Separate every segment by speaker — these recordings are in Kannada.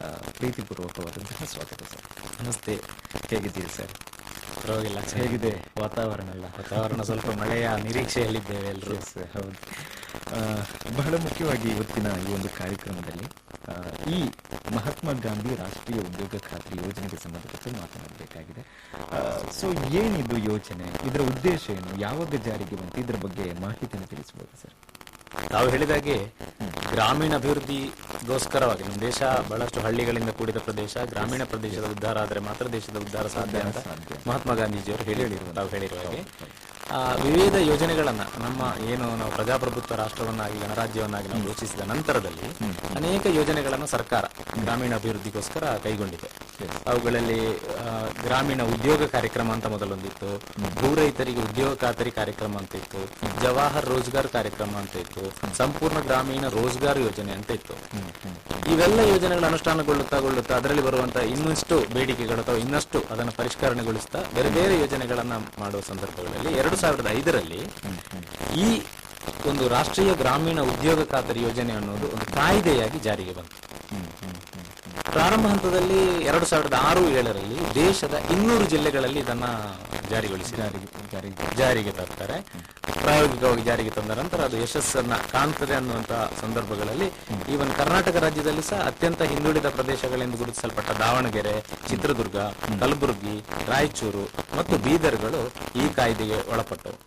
Speaker 1: ಆ, ಪ್ರೀತಿಪೂರ್ವಕವಾದಂತಹ ಸ್ವಾಗತ ಸರ್
Speaker 2: ನಮಸ್ತೆ
Speaker 1: ಹೇಗಿದ್ದೀರಿ ಸರ್
Speaker 2: ಪರವಾಗಿಲ್ಲ
Speaker 1: ಹೇಗಿದೆ ವಾತಾವರಣ ಎಲ್ಲ
Speaker 2: ವಾತಾವರಣ ಸ್ವಲ್ಪ ಮಳೆಯ ನಿರೀಕ್ಷೆಯಲ್ಲಿದ್ದೇವೆ ಎಲ್ಲರೂ
Speaker 1: Yes, ಹೌದು ಆ, ಬಹಳ ಮುಖ್ಯವಾಗಿ ಇವತ್ತಿನ ಈ ಒಂದು ಕಾರ್ಯಕ್ರಮದಲ್ಲಿ ಆ, ಈ ಮಹಾತ್ಮ ಗಾಂಧಿ ರಾಷ್ಟ್ರೀಯ ಉದ್ಯೋಗ ಖಾತ್ರಿ ಯೋಜನೆಗೆ ಸಂಬಂಧಪಟ್ಟು ಮಾತನಾಡಬೇಕಾಗಿದೆ ಸೊ ಏನಿದು ಯೋಜನೆ ಇದರ ಉದ್ದೇಶ ಏನು ಯಾವಾಗ ಜಾರಿಗೆ ಬಂತು ಇದರ ಬಗ್ಗೆ ಮಾಹಿತಿಯನ್ನು ತಿಳಿಸಬಹುದು ಸರ್
Speaker 2: ತಾವು ಹೇಳಿದಾಗೆ ಗ್ರಾಮೀಣ ಅಭಿವೃದ್ಧಿಗೋಸ್ಕರವಾಗಿ ನಮ್ಮ ದೇಶ ಬಹಳಷ್ಟು ಹಳ್ಳಿಗಳಿಂದ ಕೂಡಿದ ಪ್ರದೇಶ ಗ್ರಾಮೀಣ ಪ್ರದೇಶದ ಉದ್ಧಾರ ಆದರೆ ಮಾತ್ರ ದೇಶದ ಉದ್ಧಾರ ಸಾಧ್ಯ ಅಂತ
Speaker 1: ಸಾಧ್ಯ.
Speaker 2: ಮಹಾತ್ಮ ಗಾಂಧೀಜಿಯವರು ಹೇಳಿರುವ ತಾವು ಹೇಳಿರುವ ಹಾಗೆ ಆ, ವಿವಿಧ ಯೋಜನೆಗಳನ್ನ ನಮ್ಮ ಏನು ನಾವು ಪ್ರಜಾಪ್ರಭುತ್ವ ರಾಷ್ಟ್ರವನ್ನಾಗಿ ಗಣರಾಜ್ಯವನ್ನಾಗಿ ನಾವು ಘೋಷಿಸಿದ ನಂತರದಲ್ಲಿ ಅನೇಕ ಯೋಜನೆಗಳನ್ನು ಸರ್ಕಾರ ಗ್ರಾಮೀಣ ಅಭಿವೃದ್ಧಿಗೋಸ್ಕರ ಕೈಗೊಂಡಿದೆ ಅವುಗಳಲ್ಲಿ ಆ, ಗ್ರಾಮೀಣ ಉದ್ಯೋಗ ಕಾರ್ಯಕ್ರಮ ಅಂತ ಮೊದಲೊಂದಿತ್ತು ಭೂ ರೈತರಿಗೆ ಉದ್ಯೋಗ ಖಾತರಿ ಕಾರ್ಯಕ್ರಮ ಅಂತ ಇತ್ತು ಜವಾಹರ್ ರೋಜ್ಗಾರ್ ಕಾರ್ಯಕ್ರಮ ಅಂತ ಇತ್ತು ಸಂಪೂರ್ಣ ಗ್ರಾಮೀಣ ರೋಜ್ಗಾರ್ ಯೋಜನೆ ಅಂತ ಇತ್ತು ಇವೆಲ್ಲ ಯೋಜನೆಗಳು ಅನುಷ್ಠಾನಗೊಳ್ಳುತ್ತಾ ಗೊಳ್ಳುತ್ತಾ ಅದರಲ್ಲಿ ಬರುವಂತಹ ಇನ್ನಷ್ಟು ಬೇಡಿಕೆಗಳು ಅಥವಾ ಇನ್ನಷ್ಟು ಅದನ್ನು ಪರಿಷ್ಕರಣೆಗೊಳಿಸ್ತಾ ಬೇರೆ ಬೇರೆ ಯೋಜನೆಗಳನ್ನ ಮಾಡುವ ಸಂದರ್ಭಗಳಲ್ಲಿ ಎರಡು ಸಾವಿರದ ಐದರಲ್ಲಿ ಈ ಒಂದು ರಾಷ್ಟ್ರೀಯ ಗ್ರಾಮೀಣ ಉದ್ಯೋಗ ಖಾತರಿ ಯೋಜನೆ ಅನ್ನೋದು ಒಂದು ಕಾಯ್ದೆಯಾಗಿ ಜಾರಿಗೆ ಬಂತು ಪ್ರಾರಂಭ ಹಂತದಲ್ಲಿ ಎರಡು ಸಾವಿರದ ಆರು ಏಳರಲ್ಲಿ ದೇಶದ ಇನ್ನೂರು ಜಿಲ್ಲೆಗಳಲ್ಲಿ ಇದನ್ನ ಜಾರಿಗೊಳಿಸಿದ್ದಾರೆ
Speaker 1: ಜಾರಿಗೆ
Speaker 2: ಜಾರಿಗೆ ತರ್ತಾರೆ ಪ್ರಾಯೋಗಿಕವಾಗಿ ಜಾರಿಗೆ ತಂದ ನಂತರ ಅದು ಯಶಸ್ಸನ್ನ ಕಾಣ್ತದೆ ಅನ್ನುವಂತಹ ಸಂದರ್ಭಗಳಲ್ಲಿ ಈವನ್ ಕರ್ನಾಟಕ ರಾಜ್ಯದಲ್ಲಿ ಸಹ ಅತ್ಯಂತ ಹಿಂದುಳಿದ ಪ್ರದೇಶಗಳೆಂದು ಗುರುತಿಸಲ್ಪಟ್ಟ ದಾವಣಗೆರೆ ಚಿತ್ರದುರ್ಗ ಕಲಬುರಗಿ ರಾಯಚೂರು ಮತ್ತು ಬೀದರ್ಗಳು ಈ ಕಾಯ್ದೆಗೆ ಒಳಪಟ್ಟವು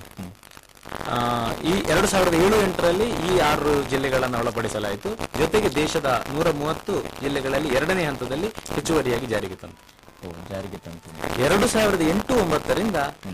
Speaker 2: ಆ, ಈ ಎರಡು ಸಾವಿರದ ಏಳು ಎಂಟರಲ್ಲಿ ಈ ಆರು ಜಿಲ್ಲೆಗಳನ್ನು ಒಳಪಡಿಸಲಾಯಿತು ಜೊತೆಗೆ ದೇಶದ ನೂರ ಮೂವತ್ತು ಜಿಲ್ಲೆಗಳಲ್ಲಿ ಎರಡನೇ ಹಂತದಲ್ಲಿ ಹೆಚ್ಚುವರಿಯಾಗಿ ಜಾರಿಗೆ ತಂತು
Speaker 1: ಓ ಜಾರಿಗೆ ತಂತು
Speaker 2: ಎರಡು ಸಾವಿರದ ಎಂಟು ಒಂಬತ್ತರಿಂದ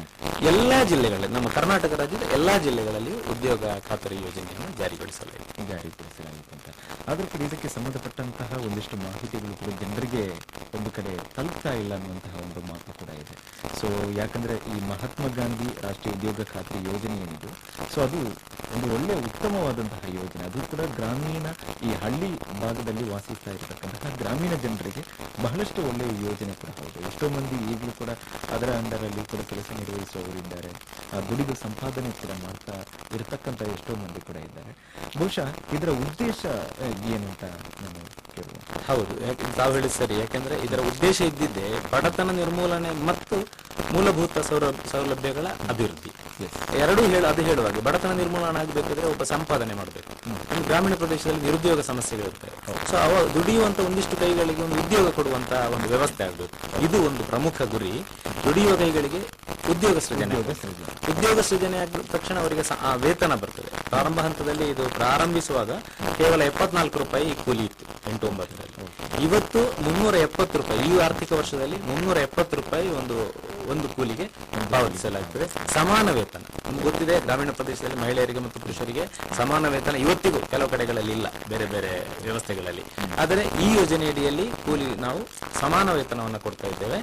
Speaker 2: ಎಲ್ಲಾ ಜಿಲ್ಲೆಗಳಲ್ಲಿ ನಮ್ಮ ಕರ್ನಾಟಕ ರಾಜ್ಯದ ಎಲ್ಲಾ ಜಿಲ್ಲೆಗಳಲ್ಲಿ ಉದ್ಯೋಗ ಖಾತರಿ ಯೋಜನೆಯನ್ನು ಜಾರಿಗೊಳಿಸಲಾಯಿತು
Speaker 1: ಜಾರಿಗೊಳಿಸಲಾಗಿದೆ ಅಂತ ಆದ್ರೂ ಕೂಡ ಇದಕ್ಕೆ ಸಂಬಂಧಪಟ್ಟಂತಹ ಒಂದಿಷ್ಟು ಮಾಹಿತಿಗಳು ಕೂಡ ಜನರಿಗೆ ಒಂದು ಕಡೆ ತಲುಪ್ತಾ ಇಲ್ಲ ಅನ್ನುವಂತಹ ಒಂದು ಮಾತು ಕೂಡ ಇದೆ ಸೊ ಯಾಕಂದ್ರೆ ಈ ಮಹಾತ್ಮ ಗಾಂಧಿ ರಾಷ್ಟ್ರೀಯ ಉದ್ಯೋಗ ಖಾತ್ರಿ ಯೋಜನೆ ಏನಿದೆ ಸೊ ಅದು ಒಂದು ಒಳ್ಳೆ ಉತ್ತಮವಾದಂತಹ ಯೋಜನೆ ಅದು ಕೂಡ ಗ್ರಾಮೀಣ ಈ ಹಳ್ಳಿ ಭಾಗದಲ್ಲಿ ವಾಸಿಸ್ತಾ ಇರತಕ್ಕಂತಹ ಗ್ರಾಮೀಣ ಜನರಿಗೆ ಬಹಳಷ್ಟು ಒಳ್ಳೆಯ ಯೋಜನೆ ಕೂಡ ಹೌದು ಎಷ್ಟೋ ಮಂದಿ ಈಗಲೂ ಕೂಡ ಅದರ ಅಂಡರಲ್ಲಿ ಕೂಡ ಕೆಲಸ ನಿರ್ವಹಿಸುವವರು ಇದ್ದಾರೆ ಆ ದುಡಿದು ಸಂಪಾದನೆ ಕೂಡ ಮಾಡ್ತಾ ಇರತಕ್ಕಂತ ಎಷ್ಟೋ ಮಂದಿ ಕೂಡ ಇದ್ದಾರೆ ಬಹುಶಃ ಇದರ ಉದ್ದೇಶ ಆ, ಏನು ಅಂತ ನಾನು ಕೇಳುವ
Speaker 2: ಹೌದು ಯಾಕೆ ತಾವು ಹೇಳಿದ ಸರಿ ಯಾಕೆಂದ್ರೆ ಇದರ ಉದ್ದೇಶ ಇದ್ದಿದ್ದೆ ಬಡತನ ನಿರ್ಮೂಲನೆ ಮತ್ತು ಮೂಲಭೂತ ಸೌರ- ಸೌಲಭ್ಯಗಳ ಅಭಿವೃದ್ಧಿ ಎರಡೂ ಹೇಳು ಅದು ಹೇಳುವಾಗೆ ಬಡತನ ನಿರ್ಮೂಲನೆ ಆಗಬೇಕಾದ್ರೆ ಒಬ್ಬ ಸಂಪಾದನೆ ಮಾಡಬೇಕು ಒಂದು ಗ್ರಾಮೀಣ ಪ್ರದೇಶದಲ್ಲಿ ನಿರುದ್ಯೋಗ ಸಮಸ್ಯೆಗಳಿರ್ತವೆ ಸೊ ಅವ ದುಡಿಯುವಂತ ಒಂದಿಷ್ಟು ಕೈಗಳಿಗೆ ಒಂದು ಉದ್ಯೋಗ ಕೊಡುವಂತ ಒಂದು ವ್ಯವಸ್ಥೆ ಆಗಬೇಕು ಇದು ಒಂದು ಪ್ರಮುಖ ಗುರಿ ದುಡಿಯುವ ಕೈಗಳಿಗೆ ಉದ್ಯೋಗ ಸೃಜನೆ ಆಗ್ಬೇಕು. ಉದ್ಯೋಗ ಸೃಜನೆ ಆದ ತಕ್ಷಣ ಅವರಿಗೆ ಸ- ಆ ವೇತನ ಬರ್ತದೆ ಪ್ರಾರಂಭ ಹಂತದಲ್ಲಿ ಇದು ಪ್ರಾರಂಭಿಸುವಾಗ ಕೇವಲ ಎಪ್ಪತ್ನಾಲ್ಕು ರೂಪಾಯಿ ಕೂಲಿ ಇತ್ತು ಎಂಟು ಒಂಬತ್ತರಲ್ಲಿ ಇವತ್ತು ಮುನ್ನೂರ ಎಪ್ಪತ್ತು ರೂಪಾಯಿ ಈ ಆರ್ಥಿಕ ವರ್ಷದಲ್ಲಿ ಮುನ್ನೂರ ಎಪ್ಪತ್ತು ರೂಪಾಯಿ ಒಂದು ಒಂದು ಕೂಲಿಗೆ ಪಾವತಿಸಲಾಗ್ತದೆ ಸಮಾನ ವೇತನ ನಮ್ಗೆ ಗೊತ್ತಿದೆ ಗ್ರಾಮೀಣ ಪ್ರದೇಶದಲ್ಲಿ ಮಹಿಳೆಯರಿಗೆ ಮತ್ತು ಪುರುಷರಿಗೆ ಸಮಾನ ವೇತನ ಇವತ್ತಿಗೂ ಕೆಲವು ಕಡೆಗಳಲ್ಲಿ ಇಲ್ಲ ಬೇರೆ ಬೇರೆ ವ್ಯವಸ್ಥೆಗಳಲ್ಲಿ ಆದರೆ ಈ ಯೋಜನೆಯಡಿಯಲ್ಲಿ ಕೂಲಿ ನಾವು ಸಮಾನ ವೇತನವನ್ನು ಕೊಡ್ತಾ ಇದ್ದೇವೆ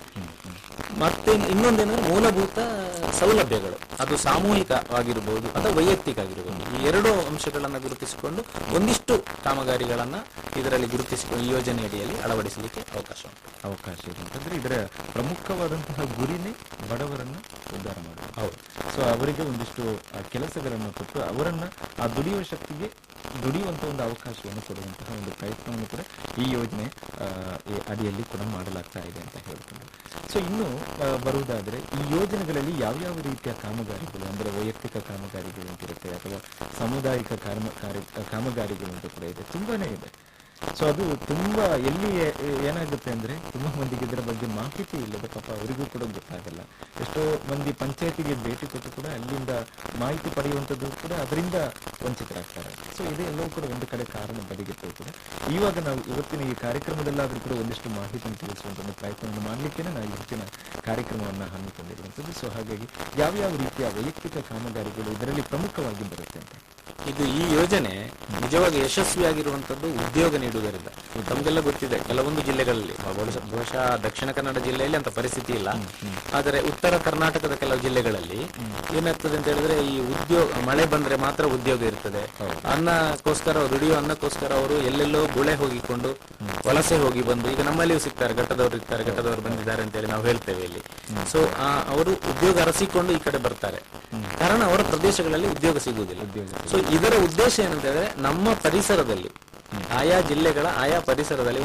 Speaker 2: ಮತ್ತೆ ಇನ್ನೊಂದೇನಂದ್ರೆ ಮೂಲಭೂತ ಸೌಲಭ್ಯಗಳು ಅದು ಸಾಮೂಹಿಕವಾಗಿರಬಹುದು ಅಥವಾ ವೈಯಕ್ತಿಕ ಆಗಿರಬಹುದು ಈ ಎರಡು ಅಂಶಗಳನ್ನ ಗುರುತಿಸಿಕೊಂಡು ಒಂದಿಷ್ಟು ಕಾಮಗಾರಿಗಳನ್ನ ಇದರಲ್ಲಿ ಗುರುತಿಸಿಕೊಂಡು ಈ ಯೋಜನೆಯಡಿಯಲ್ಲಿ ಅಳವಡಿಸಲಿಕ್ಕೆ ಅವಕಾಶ ಉಂಟು
Speaker 1: ಅವಕಾಶ ಇದೆ ಅಂತಂದ್ರೆ ಇದರ ಪ್ರಮುಖವಾದಂತಹ ಗುರಿನೇ ಬಡವರನ್ನ ಉದ್ಧಾರ ಮಾಡೋದು
Speaker 2: ಹೌದು
Speaker 1: ಸೊ ಅವರಿಗೆ ಒಂದಿಷ್ಟು ಆ, ಕೆಲಸಗಳನ್ನು ಕೊಟ್ಟು ಅವರನ್ನ ಆ ದುಡಿಯುವ ಶಕ್ತಿಗೆ ದುಡಿಯುವಂತ ಒಂದು ಅವಕಾಶವನ್ನು ಕೊಡುವಂತಹ ಒಂದು ಪ್ರಯತ್ನವನ್ನು ಕೂಡ ಈ ಯೋಜನೆ ಆ, ಈ ಅಡಿಯಲ್ಲಿ ಕೂಡ ಮಾಡಲಾಗ್ತಾ ಇದೆ ಅಂತ ಹೇಳ್ಕೊಂಡು ಸೊ ಇನ್ನು ಆ, ಬರುವುದಾದ್ರೆ ಈ ಯೋಜನೆಗಳಲ್ಲಿ ಯಾವ್ಯಾವ ರೀತಿಯ ಕಾಮಗಾರಿಗಳು ಅಂದ್ರೆ ವೈಯಕ್ತಿಕ ಕಾಮಗಾರಿಗಳು ಅಂತ ಇರುತ್ತೆ ಅಥವಾ ಸಾಮುದಾಯಿಕ ಕಾಮ ಕಾರ್ಯ- ಕಾಮಗಾರಿಗಳು ಅಂತ ಕೂಡ ಇದೆ ತುಂಬಾನೇ ಇದೆ ಸೊ ಅದು ತುಂಬಾ ಎಲ್ಲಿ ಏ- ಏನಾಗುತ್ತೆ ಅಂದ್ರೆ ತುಂಬಾ ಮಂದಿಗೆ ಇದರ ಬಗ್ಗೆ ಮಾಹಿತಿ ಇಲ್ಲದ ಪಾಪ ಅವರಿಗೂ ಕೂಡ ಗೊತ್ತಾಗಲ್ಲ ಎಷ್ಟೋ ಮಂದಿ ಪಂಚಾಯತಿಗೆ ಭೇಟಿ ಕೊಟ್ಟು ಕೂಡ ಅಲ್ಲಿಂದ ಮಾಹಿತಿ ಪಡೆಯುವಂಥದ್ದು ಕೂಡ ಅದರಿಂದ ವಂಚಿತರಾಗ್ತಾರೆ ಸೊ ಇದು ಎಲ್ಲವೂ ಕೂಡ ಒಂದು ಕಡೆ ಕಾರಣ ಬದಿಗಿತ್ತು ಕೂಡ ಇವಾಗ ನಾವು ಇವತ್ತಿನ ಈ ಕಾರ್ಯಕ್ರಮದಲ್ಲಾದ್ರೂ ಕೂಡ ಒಂದಿಷ್ಟು ಮಾಹಿತಿಯನ್ನು ತಿಳಿಸುವಂತ ಒಂದು ಪ್ರಯತ್ನವನ್ನು ಮಾಡ್ಲಿಕ್ಕೆ ನಾವು ಇವತ್ತಿನ ಕಾರ್ಯಕ್ರಮವನ್ನ ಹಮ್ಮಿಕೊಂಡಿರುವಂಥದ್ದು ಸೊ ಹಾಗಾಗಿ ಯಾವ್ಯಾವ ರೀತಿಯ ವೈಯಕ್ತಿಕ ಕಾಮಗಾರಿಗಳು ಇದರಲ್ಲಿ ಪ್ರಮುಖವಾಗಿ ಬರುತ್ತೆ ಅಂತ
Speaker 2: ಇದು ಈ ಯೋಜನೆ ನಿಜವಾಗಿ ಯಶಸ್ವಿಯಾಗಿರುವಂತದ್ದು ಉದ್ಯೋಗ ನೀಡುವುದರಿಂದ ತಮಗೆಲ್ಲ ಗೊತ್ತಿದೆ ಕೆಲವೊಂದು ಜಿಲ್ಲೆಗಳಲ್ಲಿ ಬಹುಶಃ ಬಹುಶಃ ದಕ್ಷಿಣ ಕನ್ನಡ ಜಿಲ್ಲೆಯಲ್ಲಿ ಅಂತ ಪರಿಸ್ಥಿತಿ ಇಲ್ಲ ಆದರೆ ಉತ್ತರ ಕರ್ನಾಟಕದ ಕೆಲವು ಜಿಲ್ಲೆಗಳಲ್ಲಿ ಏನಾಗ್ತದೆ ಅಂತ ಹೇಳಿದ್ರೆ ಈ ಉದ್ಯೋಗ ಮಳೆ ಬಂದ್ರೆ ಮಾತ್ರ ಉದ್ಯೋಗ ಇರ್ತದೆ ಅನ್ನಕ್ಕೋಸ್ಕರ ದುಡಿಯೋ ಅನ್ನಕ್ಕೋಸ್ಕರ ಅವರು ಎಲ್ಲೆಲ್ಲೋ ಗುಳೆ ಹೋಗಿಕೊಂಡು ವಲಸೆ ಹೋಗಿ ಬಂದು ಈಗ ನಮ್ಮಲ್ಲಿಯೂ ಸಿಗ್ತಾರೆ ಘಟ್ಟದವರು ಇರ್ತಾರೆ ಘಟ್ಟದವರು ಬಂದಿದ್ದಾರೆ ಅಂತ ಹೇಳಿ ನಾವು ಹೇಳ್ತೇವೆ ಇಲ್ಲಿ ಸೊ ಅವರು ಉದ್ಯೋಗ ಅರಸಿಕೊಂಡು ಈ ಕಡೆ ಬರ್ತಾರೆ ಕಾರಣ ಅವರ ಪ್ರದೇಶಗಳಲ್ಲಿ ಉದ್ಯೋಗ ಸಿಗುವುದಿಲ್ಲ ಸೊ ಇದರ ಉದ್ದೇಶ ಏನಂತ ಹೇಳಿದ್ರೆ ನಮ್ಮ ಪರಿಸರದಲ್ಲಿ ಆಯಾ ಜಿಲ್ಲೆಗಳ ಆಯಾ ಪರಿಸರದಲ್ಲಿ